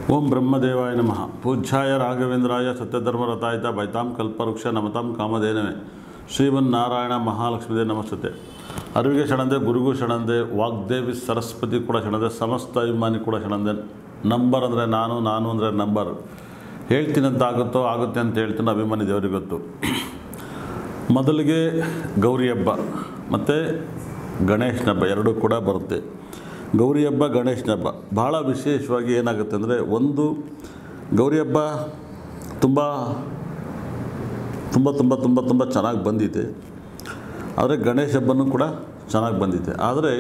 ಓಂ ಬ್ರಹ್ಮದೇವಾಯ ನಮಃ ಪೂಜ್ಯಾಯ ರಾಘವೇಂದ್ರಾಯ ಸತ್ಯಧರ್ಮರತಾಯಿತ ಬೈತಾಂ ಕಲ್ಪವೃಕ್ಷ ನಮತಾಂ ಕಾಮಧೇನವೇ ಶ್ರೀಮನ್ನಾರಾಯಣ ಮಹಾಲಕ್ಷ್ಮೀದೇ ನಮಸ್ತತೆ ಅರಿವಿಗೆ ಶರಣಂದೆ ಗುರುಗೂ ಶರಣಂದೆ ವಾಗ್ದೇವಿ ಸರಸ್ವತಿ ಕೂಡ ಶರಣಂದೆ ಸಮಸ್ತ ಅಭಿಮಾನಿ ಕೂಡ ಶರಣಂದೆ ನಂಬರ್ ಅಂದರೆ ನಾನು ನಾನು ಅಂದರೆ ನಂಬರ್ ಹೇಳ್ತೀನಂತ ಆಗುತ್ತೋ ಆಗುತ್ತೆ ಅಂತ ಹೇಳ್ತೀನಿ ಅಭಿಮಾನಿ ದೇವರಿಗೆ ಗೊತ್ತು ಮೊದಲಿಗೆ ಗೌರಿ ಹಬ್ಬ ಮತ್ತು ಗಣೇಶನ ಹಬ್ಬ ಎರಡೂ ಕೂಡ ಬರುತ್ತೆ ಗೌರಿ ಹಬ್ಬ ಗಣೇಶನ ಹಬ್ಬ ಭಾಳ ವಿಶೇಷವಾಗಿ ಏನಾಗುತ್ತೆ ಅಂದರೆ ಒಂದು ಗೌರಿ ಹಬ್ಬ ತುಂಬ ತುಂಬ ತುಂಬ ತುಂಬ ತುಂಬ ಚೆನ್ನಾಗಿ ಬಂದಿದೆ ಆದರೆ ಗಣೇಶ ಹಬ್ಬನೂ ಕೂಡ ಚೆನ್ನಾಗಿ ಬಂದಿದೆ ಆದರೆ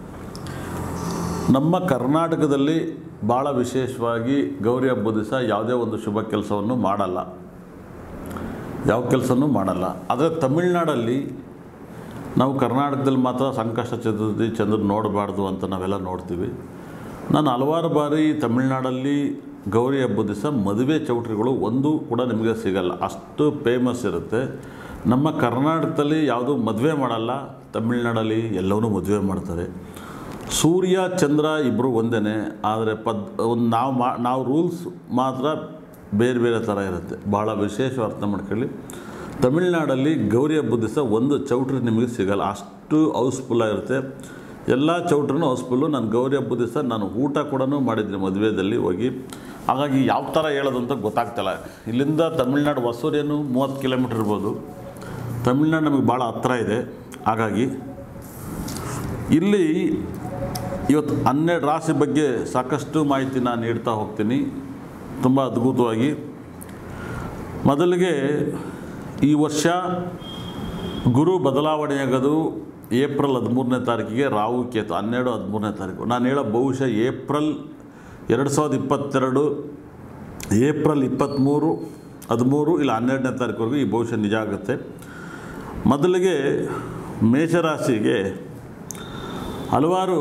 ನಮ್ಮ ಕರ್ನಾಟಕದಲ್ಲಿ ಭಾಳ ವಿಶೇಷವಾಗಿ ಗೌರಿ ಹಬ್ಬದ ದಿವಸ ಯಾವುದೇ ಒಂದು ಶುಭ ಕೆಲಸವನ್ನು ಮಾಡಲ್ಲ ಯಾವ ಕೆಲಸನೂ ಮಾಡಲ್ಲ ಆದರೆ ತಮಿಳ್ನಾಡಲ್ಲಿ ನಾವು ಕರ್ನಾಟಕದಲ್ಲಿ ಮಾತ್ರ ಸಂಕಷ್ಟ ಚತುರ್ಥಿ ಚಂದ್ರ ನೋಡಬಾರ್ದು ಅಂತ ನಾವೆಲ್ಲ ನೋಡ್ತೀವಿ ನಾನು ಹಲವಾರು ಬಾರಿ ತಮಿಳ್ನಾಡಲ್ಲಿ ಗೌರಿ ಹಬ್ಬದ ದಿವಸ ಮದುವೆ ಚೌಟ್ರಿಗಳು ಒಂದು ಕೂಡ ನಿಮಗೆ ಸಿಗಲ್ಲ ಅಷ್ಟು ಫೇಮಸ್ ಇರುತ್ತೆ ನಮ್ಮ ಕರ್ನಾಟಕದಲ್ಲಿ ಯಾವುದೂ ಮದುವೆ ಮಾಡಲ್ಲ ತಮಿಳ್ನಾಡಲ್ಲಿ ಎಲ್ಲವನ್ನೂ ಮದುವೆ ಮಾಡ್ತಾರೆ ಸೂರ್ಯ ಚಂದ್ರ ಇಬ್ಬರು ಒಂದೇ ಆದರೆ ಪದ್ ಒಂದು ನಾವು ಮಾ ನಾವು ರೂಲ್ಸ್ ಮಾತ್ರ ಬೇರೆ ಬೇರೆ ಥರ ಇರುತ್ತೆ ಭಾಳ ವಿಶೇಷ ಅರ್ಥ ಮಾಡ್ಕೊಳ್ಳಿ ತಮಿಳ್ನಾಡಲ್ಲಿ ಗೌರಿ ಹಬ್ಬದ ದಿವಸ ಒಂದು ಚೌಟ್ರಿ ನಿಮಗೆ ಸಿಗಲ್ಲ ಅಷ್ಟು ಹೌಸ್ಫುಲ್ ಆಗಿರುತ್ತೆ ಎಲ್ಲ ಚೌಟ್ರಿನೂ ಹೌಸ್ಫುಲ್ಲು ನಾನು ಗೌರಿ ಹಬ್ಬದ ದಿವಸ ನಾನು ಊಟ ಕೂಡ ಮಾಡಿದ್ದೀನಿ ಮದುವೆಯಲ್ಲಿ ಹೋಗಿ ಹಾಗಾಗಿ ಯಾವ ಥರ ಹೇಳೋದು ಅಂತ ಗೊತ್ತಾಗ್ತಿಲ್ಲ ಇಲ್ಲಿಂದ ತಮಿಳ್ನಾಡು ಹೊಸೂರೇನು ಮೂವತ್ತು ಕಿಲೋಮೀಟ್ರ್ ಇರ್ಬೋದು ತಮಿಳ್ನಾಡು ನಮಗೆ ಭಾಳ ಹತ್ರ ಇದೆ ಹಾಗಾಗಿ ಇಲ್ಲಿ ಇವತ್ತು ಹನ್ನೆರಡು ರಾಶಿ ಬಗ್ಗೆ ಸಾಕಷ್ಟು ಮಾಹಿತಿ ನಾನು ನೀಡ್ತಾ ಹೋಗ್ತೀನಿ ತುಂಬ ಅದ್ಭುತವಾಗಿ ಮೊದಲಿಗೆ ಈ ವರ್ಷ ಗುರು ಬದಲಾವಣೆಯಾಗೋದು ಏಪ್ರಿಲ್ ಹದಿಮೂರನೇ ತಾರೀಕಿಗೆ ರಾಹು ಕೇತು ಹನ್ನೆರಡು ಹದಿಮೂರನೇ ತಾರೀಕು ನಾನು ಹೇಳೋ ಬಹುಶಃ ಏಪ್ರಿಲ್ ಎರಡು ಸಾವಿರದ ಇಪ್ಪತ್ತೆರಡು ಏಪ್ರಿಲ್ ಇಪ್ಪತ್ತ್ಮೂರು ಹದಿಮೂರು ಇಲ್ಲ ಹನ್ನೆರಡನೇ ತಾರೀಕುವರೆಗೂ ಈ ಬಹುಶಃ ನಿಜ ಆಗುತ್ತೆ ಮೊದಲಿಗೆ ಮೇಷರಾಶಿಗೆ ಹಲವಾರು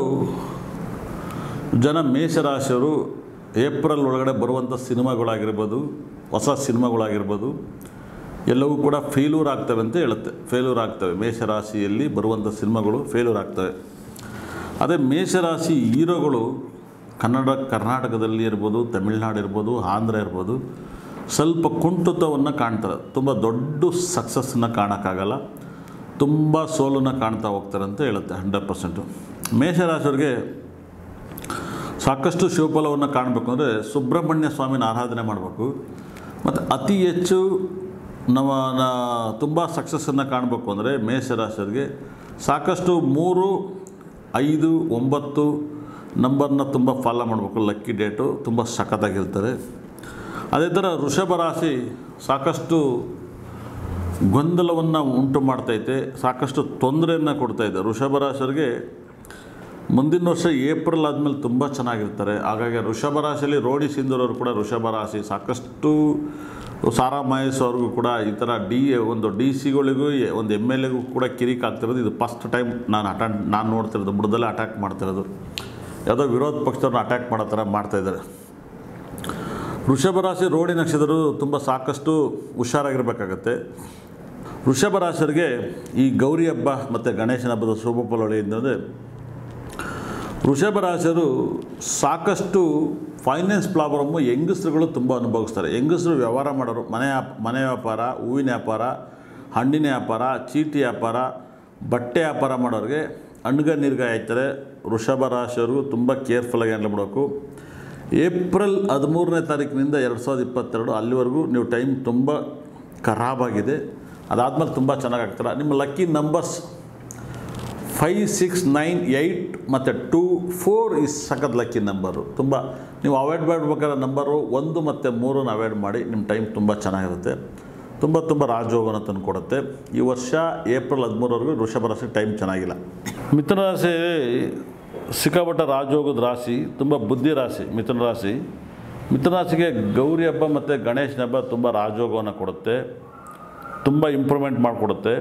ಜನ ಮೇಷರಾಶಿಯವರು ಏಪ್ರಿಲ್ ಒಳಗಡೆ ಬರುವಂಥ ಸಿನಿಮಾಗಳಾಗಿರ್ಬೋದು ಹೊಸ ಸಿನಿಮಾಗಳಾಗಿರ್ಬೋದು ಎಲ್ಲವೂ ಕೂಡ ಫೇಲ್ಯೂರ್ ಆಗ್ತವೆ ಅಂತ ಹೇಳುತ್ತೆ ಫೇಲ್ಯೂರ್ ಆಗ್ತವೆ ಮೇಷರಾಶಿಯಲ್ಲಿ ಬರುವಂಥ ಸಿನಿಮಾಗಳು ಫೇಲ್ಯೂರ್ ಆಗ್ತವೆ ಅದೇ ಮೇಷರಾಶಿ ಹೀರೋಗಳು ಕನ್ನಡ ಕರ್ನಾಟಕದಲ್ಲಿ ಇರ್ಬೋದು ತಮಿಳ್ನಾಡು ಇರ್ಬೋದು ಆಂಧ್ರ ಇರ್ಬೋದು ಸ್ವಲ್ಪ ಕುಂಠಿತವನ್ನು ಕಾಣ್ತಾರೆ ತುಂಬ ದೊಡ್ಡ ಸಕ್ಸಸ್ಸನ್ನ ಕಾಣೋಕ್ಕಾಗಲ್ಲ ತುಂಬ ಸೋಲನ್ನು ಕಾಣ್ತಾ ಹೋಗ್ತಾರೆ ಅಂತ ಹೇಳುತ್ತೆ ಹಂಡ್ರೆಡ್ ಪರ್ಸೆಂಟು ಮೇಷರಾಶಿಯವ್ರಿಗೆ ಸಾಕಷ್ಟು ಶಿವಫಲವನ್ನು ಕಾಣಬೇಕು ಅಂದರೆ ಸುಬ್ರಹ್ಮಣ್ಯ ಸ್ವಾಮಿನ ಆರಾಧನೆ ಮಾಡಬೇಕು ಮತ್ತು ಅತಿ ಹೆಚ್ಚು ನಮ್ಮ ತುಂಬ ಸಕ್ಸಸ್ಸನ್ನು ಕಾಣಬೇಕು ಅಂದರೆ ಮೇಷರಾಶಿಯರಿಗೆ ಸಾಕಷ್ಟು ಮೂರು ಐದು ಒಂಬತ್ತು ನಂಬರ್ನ ತುಂಬ ಫಾಲೋ ಮಾಡಬೇಕು ಲಕ್ಕಿ ಡೇಟು ತುಂಬ ಸಖತ್ತಾಗಿರ್ತಾರೆ ಅದೇ ಥರ ವೃಷಭ ರಾಶಿ ಸಾಕಷ್ಟು ಗೊಂದಲವನ್ನು ಉಂಟು ಮಾಡ್ತೈತೆ ಸಾಕಷ್ಟು ತೊಂದರೆಯನ್ನು ಕೊಡ್ತಾಯಿದೆ ವೃಷಭ ರಾಶಿಯವ್ರಿಗೆ ಮುಂದಿನ ವರ್ಷ ಏಪ್ರಿಲ್ ಆದಮೇಲೆ ತುಂಬ ಚೆನ್ನಾಗಿರ್ತಾರೆ ಹಾಗಾಗಿ ವೃಷಭ ರಾಶಿಯಲ್ಲಿ ರೋಡಿ ಸಿಂಧೂರವರು ಕೂಡ ವೃಷಭ ರಾಶಿ ಸಾಕಷ್ಟು ಸಾರಾ ಮಹೇಶ್ ಅವ್ರಿಗೂ ಕೂಡ ಈ ಥರ ಡಿ ಒಂದು ಡಿ ಸಿಗಳಿಗೂ ಒಂದು ಎಮ್ ಎಲ್ ಎಗೂ ಕೂಡ ಕಿರಿಕ್ ಆಗ್ತಿರೋದು ಇದು ಫಸ್ಟ್ ಟೈಮ್ ನಾನು ಅಟೆಂಡ್ ನಾನು ನೋಡ್ತಿರೋದು ಬುಡದಲ್ಲೇ ಅಟ್ಯಾಕ್ ಮಾಡ್ತಿರೋದು ಯಾವುದೋ ವಿರೋಧ ಪಕ್ಷದವ್ರನ್ನ ಅಟ್ಯಾಕ್ ಮಾಡೋ ಥರ ಮಾಡ್ತಾಯಿದ್ದಾರೆ ವೃಷಭ ರಾಶಿ ರೋಡಿ ನಕ್ಷತ್ರರು ತುಂಬ ಸಾಕಷ್ಟು ಹುಷಾರಾಗಿರ್ಬೇಕಾಗತ್ತೆ ವೃಷಭ ರಾಶಿಯರಿಗೆ ಈ ಗೌರಿ ಹಬ್ಬ ಮತ್ತು ಗಣೇಶನ ಹಬ್ಬದ ಶುಭ ಫಲ ಏನಂದರೆ ವೃಷಭ ರಾಶಿಯರು ಸಾಕಷ್ಟು ಫೈನಾನ್ಸ್ ಪ್ರಾಬ್ಲಮ್ಮು ಹೆಂಗಸರುಗಳು ತುಂಬ ಅನುಭವಿಸ್ತಾರೆ ಹೆಂಗಸರು ವ್ಯವಹಾರ ಮಾಡೋರು ಮನೆ ವ್ಯಾಪ್- ಮನೆ ವ್ಯಾಪಾರ ಹೂವಿನ ವ್ಯಾಪಾರ ಹಣ್ಣಿನ ವ್ಯಾಪಾರ ಚೀಟಿ ವ್ಯಾಪಾರ ಬಟ್ಟೆ ವ್ಯಾಪಾರ ಮಾಡೋರಿಗೆ ಹಣ್ಗ ನೀರ್ಗಾಯಿ ಆಯ್ತಾರೆ ವೃಷಭ ರಾಶಿಯವರು ತುಂಬ ಕೇರ್ಫುಲ್ಲಾಗಿ ಹ್ಯಾಂಡಲ್ ಮಾಡಬೇಕು ಏಪ್ರಿಲ್ ಹದಿಮೂರನೇ ತಾರೀಕಿನಿಂದ ಎರಡು ಸಾವಿರದ ಇಪ್ಪತ್ತೆರಡು ಅಲ್ಲಿವರೆಗೂ ನೀವು ಟೈಮ್ ತುಂಬ ಖರಾಬಾಗಿದೆ ಅದಾದಮೇಲೆ ತುಂಬ ಚೆನ್ನಾಗಿ ಆಗ್ತಾರೆ ನಿಮ್ಮ lucky numbers five six nine eight ಮತ್ತು ಟೂ ಫೋರ್ ಇಸ್ ಸಖತ್ ಲಕ್ಕಿ ನಂಬರು ತುಂಬ ನೀವು ಅವಾಯ್ಡ್ ಮಾಡಬೇಕಾದ್ರೆ ನಂಬರು ಒಂದು ಮತ್ತು ಮೂರನ್ನು ಅವಾಯ್ಡ್ ಮಾಡಿ ನಿಮ್ಮ ಟೈಮ್ ತುಂಬ ಚೆನ್ನಾಗಿರುತ್ತೆ ತುಂಬ ತುಂಬ ರಾಜಯೋಗನ ತಂದು ಕೊಡುತ್ತೆ ಈ ವರ್ಷ ಏಪ್ರಿಲ್ ಹದಿಮೂರವರೆಗೂ ವೃಷಭ ರಾಶಿ ಟೈಮ್ ಚೆನ್ನಾಗಿಲ್ಲ ಮಿಥುನ ರಾಶಿ ಸಿಕ್ಕಾಪಟ್ಟ ರಾಜಯೋಗದ ರಾಶಿ ತುಂಬ ಬುದ್ಧಿ ರಾಶಿ ಮಿಥುನ ರಾಶಿ ಮಿಥುನ ರಾಶಿಗೆ ಗೌರಿ ಹಬ್ಬ ಮತ್ತು ಗಣೇಶನ ಹಬ್ಬ ತುಂಬ ರಾಜಯೋಗವನ್ನು ಕೊಡುತ್ತೆ ತುಂಬ ಇಂಪ್ರೂವ್ಮೆಂಟ್ ಮಾಡಿಕೊಡುತ್ತೆ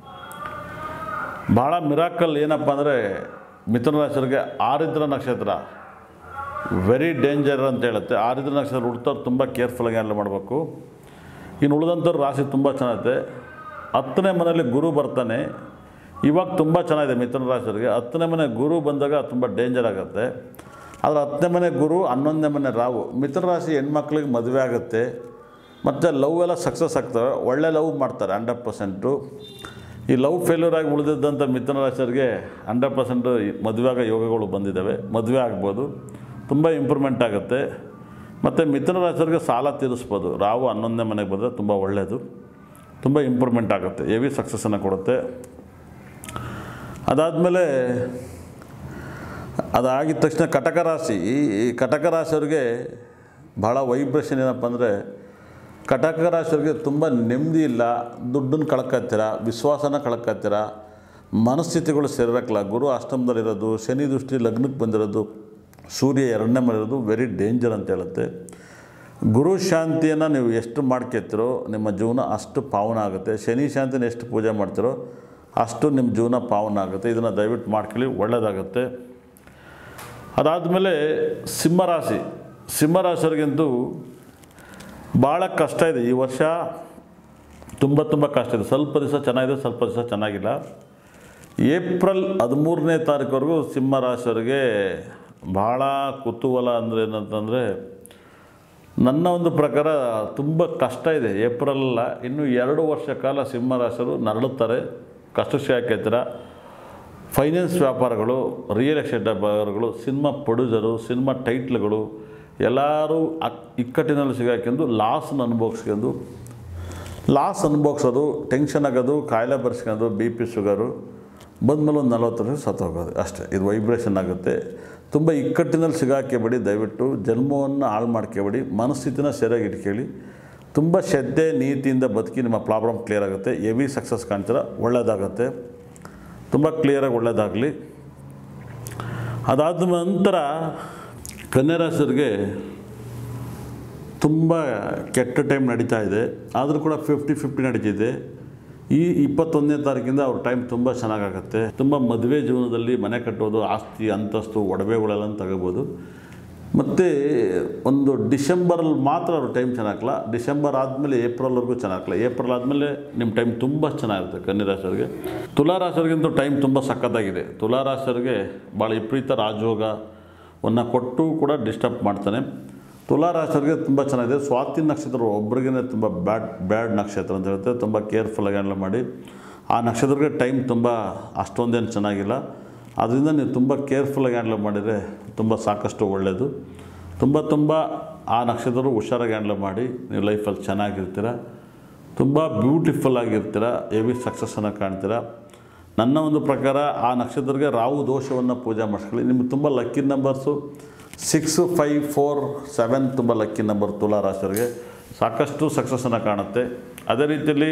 ಭಾಳ ಮಿರಾಕಲ್ ಏನಪ್ಪ ಅಂದರೆ ಮಿಥುನ ರಾಶಿಯವರಿಗೆ ಆರಿದ್ರ ನಕ್ಷತ್ರ ವೆರಿ ಡೇಂಜರ್ ಅಂತ ಹೇಳುತ್ತೆ ಆರಿದ್ರ ನಕ್ಷತ್ರ ಹುಡ್ತವ್ರು ತುಂಬ ಕೇರ್ಫುಲ್ಲಾಗಿ ಹ್ಯಾಂಡಲ್ ಮಾಡಬೇಕು ಇನ್ನು ಉಳಿದಂಥವ್ರು ರಾಶಿ ತುಂಬ ಚೆನ್ನಾಗಿದೆ ಹತ್ತನೇ ಮನೆಯಲ್ಲಿ ಗುರು ಬರ್ತಾನೆ ಇವಾಗ ತುಂಬ ಚೆನ್ನಾಗಿದೆ ಮಿಥುನ ರಾಶಿಯವರಿಗೆ ಹತ್ತನೇ ಮನೆ ಗುರು ಬಂದಾಗ ತುಂಬ ಡೇಂಜರ್ ಆಗುತ್ತೆ ಅದರ ಹತ್ತನೇ ಮನೆ ಗುರು ಹನ್ನೊಂದನೇ ಮನೆ ರಾವು ಮಿಥುನ ರಾಶಿ ಹೆಣ್ಮಕ್ಳಿಗೆ ಮದುವೆ ಆಗುತ್ತೆ ಮತ್ತು ಲವ್ ಎಲ್ಲ ಸಕ್ಸಸ್ ಆಗ್ತವೆ ಒಳ್ಳೆ ಲವ್ ಮಾಡ್ತಾರೆ ಹಂಡ್ರೆಡ್ ಪರ್ಸೆಂಟು ಈ ಲವ್ ಫೇಲ್ಯೂರ್ ಆಗಿ ಉಳಿದಿದ್ದಂಥ ಮಿಥುನ ರಾಶಿಯವ್ರಿಗೆ ಹಂಡ್ರೆಡ್ ಪರ್ಸೆಂಟು ಮದುವೆ ಆಗೋ ಯೋಗಗಳು ಬಂದಿದ್ದಾವೆ ಮದುವೆ ಆಗ್ಬೋದು ತುಂಬ ಇಂಪ್ರೂವ್ಮೆಂಟ್ ಆಗುತ್ತೆ ಮತ್ತು ಮಿಥುನ ರಾಶಿಯವ್ರಿಗೆ ಸಾಲ ತೀರಿಸ್ಬೋದು ರಾವು ಹನ್ನೊಂದನೇ ಮನೆಗೆ ಬಂದರೆ ತುಂಬ ಒಳ್ಳೆಯದು ತುಂಬ ಇಂಪ್ರೂವ್ಮೆಂಟ್ ಆಗುತ್ತೆ ಹೆವಿ ಸಕ್ಸಸ್ಸನ್ನು ಕೊಡುತ್ತೆ ಅದಾದಮೇಲೆ ಅದಾಗಿದ ತಕ್ಷಣ ಕಟಕ ರಾಶಿ ಈ- ಈ ಕಟಕ ರಾಶಿಯವ್ರಿಗೆ ಭಾಳ ವೈಬ್ರೇಷನ್ ಏನಪ್ಪ ಅಂದರೆ ಕಟಕ ರಾಶಿಯವ್ರಿಗೆ ತುಂಬ ನೆಮ್ಮದಿ ಇಲ್ಲ ದುಡ್ಡನ್ನು ಕಳ್ಕೊತೀರ ವಿಶ್ವಾಸನ ಕಳ್ಕೊತೀರ ಮನಸ್ಥಿತಿಗಳು ಸೇರಕ್ಕಿಲ್ಲ ಗುರು ಅಷ್ಟಮದಲ್ಲಿರೋದು ಶನಿ ದೃಷ್ಟಿ ಲಗ್ನಕ್ಕೆ ಬಂದಿರೋದು ಸೂರ್ಯ ಎರಡನೇ ಮನೆಯಿರೋದು ವೆರಿ ಡೇಂಜರ್ ಅಂತ ಹೇಳುತ್ತೆ ಗುರು ಶಾಂತಿಯನ್ನು ನೀವು ಎಷ್ಟು ಮಾಡ್ಕೊತೀರೋ ನಿಮ್ಮ ಜೀವನ ಅಷ್ಟು ಪಾವನ ಆಗುತ್ತೆ ಶನಿ ಶಾಂತಿನ ಎಷ್ಟು ಪೂಜೆ ಮಾಡ್ತೀರೋ ಅಷ್ಟು ನಿಮ್ಮ ಜೀವನ ಪಾವನ ಆಗುತ್ತೆ ಇದನ್ನು ದಯವಿಟ್ಟು ಮಾಡ್ಕೊಳ್ಳಿ ಒಳ್ಳೆಯದಾಗುತ್ತೆ ಅದಾದಮೇಲೆ ಸಿಂಹರಾಶಿ ಸಿಂಹರಾಶಿಯವ್ರಿಗಂತೂ ಭಾಳ ಕಷ್ಟ ಇದೆ ಈ ವರ್ಷ ತುಂಬ ತುಂಬ ಕಷ್ಟ ಇದೆ ಸ್ವಲ್ಪ ದಿವಸ ಚೆನ್ನಾಗಿದೆ ಸ್ವಲ್ಪ ದಿವಸ ಚೆನ್ನಾಗಿಲ್ಲ ಏಪ್ರಿಲ್ ಹದಿಮೂರನೇ ತಾರೀಕುವರೆಗೂ ಸಿಂಹರಾಶಿಯವರಿಗೆ ಭಾಳ ಕುತೂಹಲ ಅಂದರೆ ಏನಂತಂದರೆ ನನ್ನ ಒಂದು ಪ್ರಕಾರ ತುಂಬ ಕಷ್ಟ ಇದೆ ಏಪ್ರಿಲ್ ಅಲ್ಲ ಇನ್ನು ಎರಡು ವರ್ಷ ಕಾಲ ಸಿಂಹರಾಶಿಯರು ನರಳುತ್ತಾರೆ ಕಷ್ಟಕ್ಕೆ ಹಾಕೈತೀರ ಫೈನಾನ್ಸ್ ವ್ಯಾಪಾರಗಳು ರಿಯಲ್ ಎಸ್ಟೇಟ್ ವ್ಯಾಪಾರಗಳು ಸಿನಿಮಾ ಪ್ರೊಡ್ಯೂಸರು ಸಿನಿಮಾ ಟೈಟ್ಲ್ಗಳು ಎಲ್ಲರೂ ಅಕ್ ಇಕ್ಕಟ್ಟಿನಲ್ಲಿ ಸಿಗಾಕೊಂಡು ಲಾಸ್ನ ಅನುಭವಿಸ್ಕೊಂಡು ಲಾಸ್ ಅನುಭವಿಸೋದು ಟೆನ್ಷನ್ ಆಗೋದು ಕಾಯಿಲೆ ಬರ್ಸ್ಕೊಂಡು ಬಿ ಪಿ ಶುಗರು ಬಂದಮೇಲೆ ಒಂದು ನಲ್ವತ್ತು ವರ್ಷ ಸತ್ತೋಗೋದು ಅಷ್ಟೇ ಇದು ವೈಬ್ರೇಷನ್ ಆಗುತ್ತೆ ತುಂಬ ಇಕ್ಕಟ್ಟಿನಲ್ಲಿ ಸಿಗಾಕಬೇಡಿ ದಯವಿಟ್ಟು ಜನ್ಮವನ್ನು ಹಾಳು ಮಾಡ್ಕೋಬೇಡಿ ಮನಸ್ಥಿತಿನ ಸರಿಯಾಗಿ ಇಟ್ಕೊಳ್ಳಿ ತುಂಬ ಶ್ರದ್ಧೆ ನೀತಿಯಿಂದ ಬದುಕಿ ನಿಮ್ಮ ಪ್ರಾಬ್ಲಮ್ ಕ್ಲಿಯರ್ ಆಗುತ್ತೆ ಹೆವಿ ಸಕ್ಸಸ್ ಕಾಣ್ತೀರ ಒಳ್ಳೆಯದಾಗುತ್ತೆ ತುಂಬ ಕ್ಲಿಯರಾಗಿ ಒಳ್ಳೆಯದಾಗಲಿ ಅದಾದ ನಂತರ ಕನ್ಯರಾಶಿಯರಿಗೆ ತುಂಬ ಕೆಟ್ಟ ಟೈಮ್ ನಡೀತಾ ಇದೆ ಆದರೂ ಕೂಡ ಫಿಫ್ಟಿ ಫಿಫ್ಟಿ ನಡೀತಿದೆ ಈ ಇಪ್ಪತ್ತೊಂದನೇ ತಾರೀಕಿಂದ ಅವ್ರ ಟೈಮ್ ತುಂಬ ಚೆನ್ನಾಗಾಗುತ್ತೆ ತುಂಬ ಮದುವೆ ಜೀವನದಲ್ಲಿ ಮನೆ ಕಟ್ಟೋದು ಆಸ್ತಿ ಅಂತಸ್ತು ಒಡವೆಗಳೆಲ್ಲ ತಗೋಬೋದು ಮತ್ತು ಒಂದು ಡಿಸೆಂಬರಲ್ಲಿ ಮಾತ್ರ ಅವ್ರ ಟೈಮ್ ಚೆನ್ನಾಗಲ್ಲ ಡಿಸೆಂಬರ್ ಆದಮೇಲೆ ಏಪ್ರಿಲ್ವರೆಗೂ ಚೆನ್ನಾಗಲ್ಲ ಏಪ್ರಿಲ್ ಆದಮೇಲೆ ನಿಮ್ಮ ಟೈಮ್ ತುಂಬ ಚೆನ್ನಾಗಿರುತ್ತೆ ಕನ್ಯರಾಶಿಯವ್ರಿಗೆ ತುಲಾರಾಶಿಯವ್ರಿಗಂತೂ ಟೈಮ್ ತುಂಬ ಸಖತ್ತಾಗಿದೆ ತುಲಾರಾಶಿಯವ್ರಿಗೆ ಭಾಳ ವಿಪರೀತ ರಾಜಯೋಗವನ್ನು ಕೊಟ್ಟು ಕೂಡ ಡಿಸ್ಟರ್ಬ್ ಮಾಡ್ತಾನೆ ತುಲಾರಾಶಿಯವ್ರಿಗೆ ತುಂಬ ಚೆನ್ನಾಗಿದೆ ಸ್ವಾತಿ ನಕ್ಷತ್ರ ಒಬ್ರಿಗೇ ತುಂಬ ಬ್ಯಾಡ್ ಬ್ಯಾಡ್ ನಕ್ಷತ್ರ ಅಂತ ಹೇಳುತ್ತೆ ತುಂಬ ಕೇರ್ಫುಲ್ಲಾಗಿ ಹ್ಯಾಂಡಲ್ ಮಾಡಿ ಆ ನಕ್ಷತ್ರಕ್ಕೆ ಟೈಮ್ ತುಂಬ ಅಷ್ಟೊಂದೇನು ಚೆನ್ನಾಗಿಲ್ಲ ಅದರಿಂದ ನೀವು ತುಂಬ ಕೇರ್ಫುಲ್ಲಾಗಿ ಹ್ಯಾಂಡಲ್ ಮಾಡಿದರೆ ತುಂಬ ಸಾಕಷ್ಟು ಒಳ್ಳೆಯದು ತುಂಬ ತುಂಬ ಆ ನಕ್ಷತ್ರರು ಹುಷಾರಾಗಿ ಹ್ಯಾಂಡಲ್ ಮಾಡಿ ನೀವು ಲೈಫಲ್ಲಿ ಚೆನ್ನಾಗಿರ್ತೀರ ತುಂಬ ಬ್ಯೂಟಿಫುಲ್ ಆಗಿರ್ತೀರ ಹೆವಿ ಸಕ್ಸಸ್ಸನ್ನು ಕಾಣ್ತೀರ ನನ್ನ ಒಂದು ಪ್ರಕಾರ ಆ ನಕ್ಷತ್ರಕ್ಕೆ ರಾಹು ದೋಷವನ್ನು ಪೂಜೆ ಮಾಡಿಸ್ಕೊಳ್ಳಿ ನಿಮ್ಗೆ ತುಂಬ lucky numbers six five four seven ತುಂಬ ಲಕ್ಕಿ ನಂಬರ್ ತುಲಾ ರಾಶಿಯವರಿಗೆ ಸಾಕಷ್ಟು ಸಕ್ಸಸ್ಸನ್ನು ಕಾಣುತ್ತೆ ಅದೇ ರೀತಿಯಲ್ಲಿ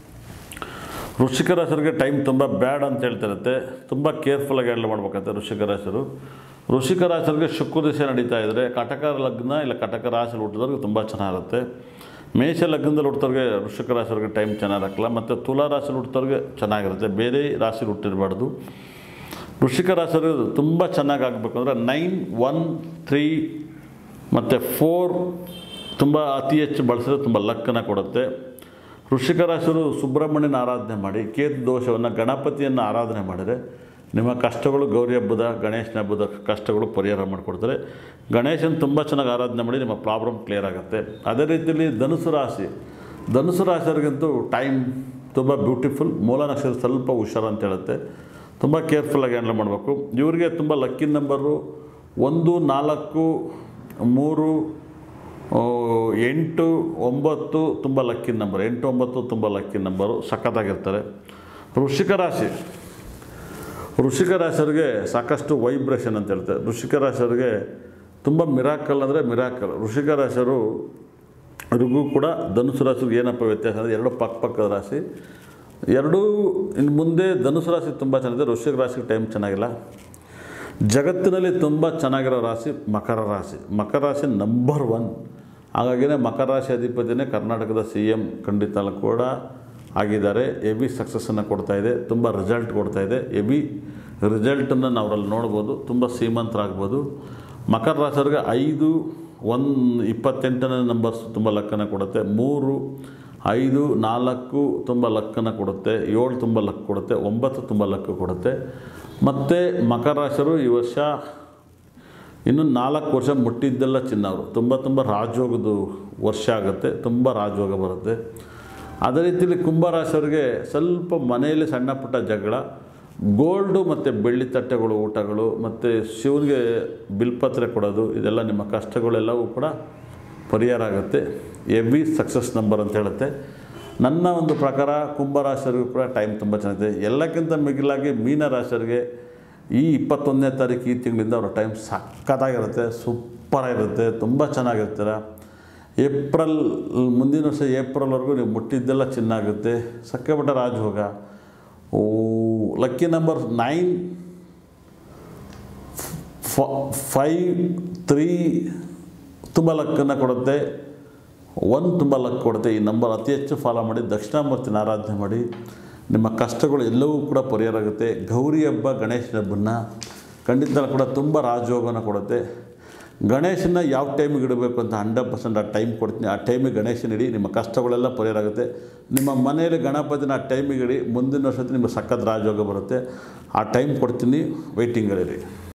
ವೃಶ್ಚಿಕ ರಾಶಿಯವರಿಗೆ ಟೈಮ್ ತುಂಬ ಬ್ಯಾಡ್ ಅಂತ ಹೇಳ್ತಿರುತ್ತೆ ತುಂಬ ಕೇರ್ಫುಲ್ಲಾಗಿ ಹ್ಯಾಂಡಲ್ ಮಾಡ್ಬೇಕಂತೆ ವೃಶ್ಚಿಕ ರಾಶಿಯವರು ವೃಶ್ಚಿಕ ರಾಶಿಯವರಿಗೆ ಶುಕ್ರ ದಿಶೆ ನಡೀತಾ ಇದ್ದರೆ ಕಟಕ ಲಗ್ನ ಇಲ್ಲ ಕಟಕ ರಾಶಿಯಲ್ಲಿ ಹುಟ್ಟಿದವ್ರಿಗೆ ತುಂಬ ಚೆನ್ನಾಗಿರುತ್ತೆ ಮೇಷ ಲಗ್ನದಲ್ಲಿ ಹುಟ್ಟಿದವ್ರಿಗೆ ವೃಶ್ಚಿಕ ರಾಶಿಯವ್ರಿಗೆ ಟೈಮ್ ಚೆನ್ನಾಗಿರಕ್ಕಲ್ಲ ಮತ್ತು ತುಲಾ ರಾಶಿಯಲ್ಲಿ ಹುಟ್ಟಿದವ್ರಿಗೆ ಚೆನ್ನಾಗಿರುತ್ತೆ ಬೇರೆ ರಾಶಿಲಿ ಹುಟ್ಟಿರಬಾರ್ದು ವೃಶ್ಚಿಕ ರಾಶಿಯವರು ತುಂಬ ಚೆನ್ನಾಗಿ ಆಗಬೇಕು ಅಂದರೆ ನೈನ್ ಒನ್ ತ್ರೀ ಮತ್ತು ಫೋರ್ ತುಂಬ ಅತಿ ಹೆಚ್ಚು ಬಳಸಿದ್ರೆ ತುಂಬ ಲಕ್ಕನ್ನು ಕೊಡುತ್ತೆ ವೃಶ್ಚಿಕ ರಾಶಿಯವರು ಸುಬ್ರಹ್ಮಣ್ಯನ ಆರಾಧನೆ ಮಾಡಿ ಕೇತು ದೋಷವನ್ನು ಗಣಪತಿಯನ್ನು ಆರಾಧನೆ ಮಾಡಿದರೆ ನಿಮ್ಮ ಕಷ್ಟಗಳು ಗೌರಿ ಹಬ್ಬದ ಗಣೇಶನ ಹಬ್ಬದ ಕಷ್ಟಗಳು ಪರಿಹಾರ ಮಾಡಿಕೊಡ್ತಾರೆ ಗಣೇಶನ ತುಂಬ ಚೆನ್ನಾಗಿ ಆರಾಧನೆ ಮಾಡಿ ನಿಮ್ಮ ಪ್ರಾಬ್ಲಮ್ ಕ್ಲಿಯರ್ ಆಗುತ್ತೆ ಅದೇ ರೀತಿಯಲ್ಲಿ ಧನುಸು ರಾಶಿ ಧನುಸು ರಾಶಿಯವ್ರಿಗಂತೂ ಟೈಮ್ ತುಂಬ ಬ್ಯೂಟಿಫುಲ್ ಮೂಲ ನಕ್ಷತ್ರ ಸ್ವಲ್ಪ ಹುಷಾರು ಅಂತ ಹೇಳುತ್ತೆ ತುಂಬ ಕೇರ್ಫುಲ್ಲಾಗಿ ಹ್ಯಾಂಡಲ್ ಮಾಡಬೇಕು ಇವರಿಗೆ ತುಂಬ ಲಕ್ಕಿ ನಂಬರು ಒಂದು ನಾಲ್ಕು ಮೂರು ಆ, ಎಂಟು ಒಂಬತ್ತು ತುಂಬ ಲಕ್ಕಿ ನಂಬರ್ ಎಂಟು ಒಂಬತ್ತು ತುಂಬ ಲಕ್ಕಿ ನಂಬರು ಸಖತ್ತಾಗಿರ್ತಾರೆ ವೃಶ್ಚಿಕ ರಾಶಿ ವೃಶ್ಚಿಕ ರಾಶಿಯವ್ರಿಗೆ ಸಾಕಷ್ಟು ವೈಬ್ರೇಷನ್ ಅಂತ ಹೇಳ್ತಾರೆ ವೃಶ್ಚಿಕ ರಾಶಿಯವ್ರಿಗೆ ತುಂಬ ಮಿರಾಕಲ್ ಅಂದರೆ ಮಿರಾಕಲ್ ವೃಶ್ಚಿಕ ರಾಶಿಯವರು ಅವ್ರಿಗೂ ಕೂಡ ಧನುಸು ರಾಶಿಗೆ ಏನಪ್ಪ ವ್ಯತ್ಯಾಸ ಅಂದರೆ ಎರಡು ಪಕ್ಕ ಪಕ್ಕದ ರಾಶಿ ಎರಡೂ ಇನ್ನು ಮುಂದೆ ಧನುಸು ರಾಶಿ ತುಂಬ ಚೆನ್ನಾಗಿದೆ ವೃಶ್ಚಿಕ ರಾಶಿಗೆ ಟೈಮ್ ಚೆನ್ನಾಗಿಲ್ಲ ಜಗತ್ತಿನಲ್ಲಿ ತುಂಬ ಚೆನ್ನಾಗಿರೋ ರಾಶಿ ಮಕರ ರಾಶಿ ಮಕರ ರಾಶಿ ನಂಬರ್ ಒನ್ ಹಾಗಾಗಿನೇ ಮಕರ ರಾಶಿ ಅಧಿಪತಿನೇ ಕರ್ನಾಟಕದ ಸಿ ಎಮ್ ಖಂಡಿತ ಕೂಡ ಆಗಿದ್ದಾರೆ ಎವಿ ಸಕ್ಸಸ್ಸನ್ನು ಕೊಡ್ತಾ ಇದೆ ತುಂಬ ರಿಸಲ್ಟ್ ಕೊಡ್ತಾ ಇದೆ ಎವಿ ರಿಸಲ್ಟನ್ನು ನಾವು ಅವರಲ್ಲಿ ನೋಡ್ಬೋದು ತುಂಬ ಶ್ರೀಮಂತರಾಗ್ಬೋದು ಮಕರ ರಾಶಿಯವ್ರಿಗೆ ಐದು ಒಂದು ಇಪ್ಪತ್ತೆಂಟನೇ ನಂಬರ್ಸ್ ತುಂಬ ಲಕ್ಕನ್ನು ಕೊಡುತ್ತೆ ಮೂರು ಐದು ನಾಲ್ಕು ತುಂಬ ಲಕ್ಕನ್ನು ಕೊಡುತ್ತೆ ಏಳು ತುಂಬ ಲಕ್ ಕೊಡುತ್ತೆ ಒಂಬತ್ತು ತುಂಬ ಲಕ್ ಕೊಡುತ್ತೆ ಮತ್ತು ಮಕರ ರಾಶಿಯವರು ಈ ವರ್ಷ ಇನ್ನು ನಾಲ್ಕು ವರ್ಷ ಮುಟ್ಟಿದ್ದೆಲ್ಲ ಚಿನ್ನ ಅವರು ತುಂಬ ತುಂಬ ರಾಜಯೋಗದ ವರ್ಷ ಆಗುತ್ತೆ ತುಂಬ ರಾಜಯೋಗ ಬರುತ್ತೆ ಅದೇ ರೀತಿಯಲ್ಲಿ ಕುಂಭರಾಶಿಯವರಿಗೆ ಸ್ವಲ್ಪ ಮನೆಯಲ್ಲಿ ಸಣ್ಣ ಪುಟ್ಟ ಜಗಳ ಗೋಲ್ಡು ಮತ್ತು ಬೆಳ್ಳಿ ತಟ್ಟೆಗಳು ಊಟಗಳು ಮತ್ತು ಶಿವನಿಗೆ ಬಿಲ್ಪತ್ರೆ ಕೊಡೋದು ಇದೆಲ್ಲ ನಿಮ್ಮ ಕಷ್ಟಗಳೆಲ್ಲವೂ ಕೂಡ ಪರಿಹಾರ ಆಗುತ್ತೆ ಎವಿ ಸಕ್ಸಸ್ ನಂಬರ್ ಅಂತ ಹೇಳುತ್ತೆ ನನ್ನ ಒಂದು ಪ್ರಕಾರ ಕುಂಭರಾಶಿಯವರಿಗೂ ಕೂಡ ಟೈಮ್ ತುಂಬ ಚೆನ್ನಾಗಿದೆ ಎಲ್ಲಕ್ಕಿಂತ ಮಿಗಿಲಾಗಿ ಮೀನರಾಶಿಯವರಿಗೆ ಈ ಇಪ್ಪತ್ತೊಂದನೇ ತಾರೀಕು ಈ ತಿಂಗಳಿಂದ ಅವರ ಟೈಮ್ ಸಖತ್ತಾಗಿರುತ್ತೆ ಸೂಪರಾಗಿರುತ್ತೆ ತುಂಬ ಚೆನ್ನಾಗಿರ್ತೀರ ಏಪ್ರಿಲ್ ಮುಂದಿನ ವರ್ಷ ಏಪ್ರಿಲ್ವರೆಗೂ ನೀವು ಮುಟ್ಟಿದ್ದೆಲ್ಲ ಚಿನ್ನಾಗುತ್ತೆ ಸಕ್ಕಪಟ್ಟ ರಾಜಭೋಗ ಓ lucky number nine five three ತುಂಬ ಲಕ್ಕನ್ನು ಕೊಡುತ್ತೆ ಒನ್ ತುಂಬ ಲಕ್ ಕೊಡುತ್ತೆ ಈ ನಂಬರ್ ಅತಿ ಹೆಚ್ಚು ಫಾಲೋ ಮಾಡಿ ದಕ್ಷಿಣಾಮೂರ್ತಿನ ಆರಾಧನೆ ಮಾಡಿ ನಿಮ್ಮ ಕಷ್ಟಗಳು ಎಲ್ಲವೂ ಕೂಡ ಪರಿಹಾರ ಆಗುತ್ತೆ ಗೌರಿ ಹಬ್ಬ ಗಣೇಶನ ಹಬ್ಬನ ಖಂಡಿತ ಕೂಡ ತುಂಬ ರಾಜಯೋಗನ ಕೊಡುತ್ತೆ ಗಣೇಶನ ಯಾವ ಟೈಮಿಗೆ ಇಡಬೇಕು ಅಂತ ಹಂಡ್ರೆಡ್ ಪರ್ಸೆಂಟ್ ಆ ಟೈಮ್ ಕೊಡ್ತೀನಿ ಆ ಟೈಮಿಗೆ ಗಣೇಶನ ಇಡಿ ನಿಮ್ಮ ಕಷ್ಟಗಳೆಲ್ಲ ಪರಿಹಾರ ಆಗುತ್ತೆ ನಿಮ್ಮ ಮನೆಯಲ್ಲಿ ಗಣಪತಿನ ಆ ಟೈಮಿಗೆ ಇಡಿ ಮುಂದಿನ ವರ್ಷದ ನಿಮ್ಮ ಸಖತ್ ರಾಜಯೋಗ ಬರುತ್ತೆ ಆ ಟೈಮ್ ಕೊಡ್ತೀನಿ ವೆಯ್ಟಿಂಗಲ್ಲಿರಿ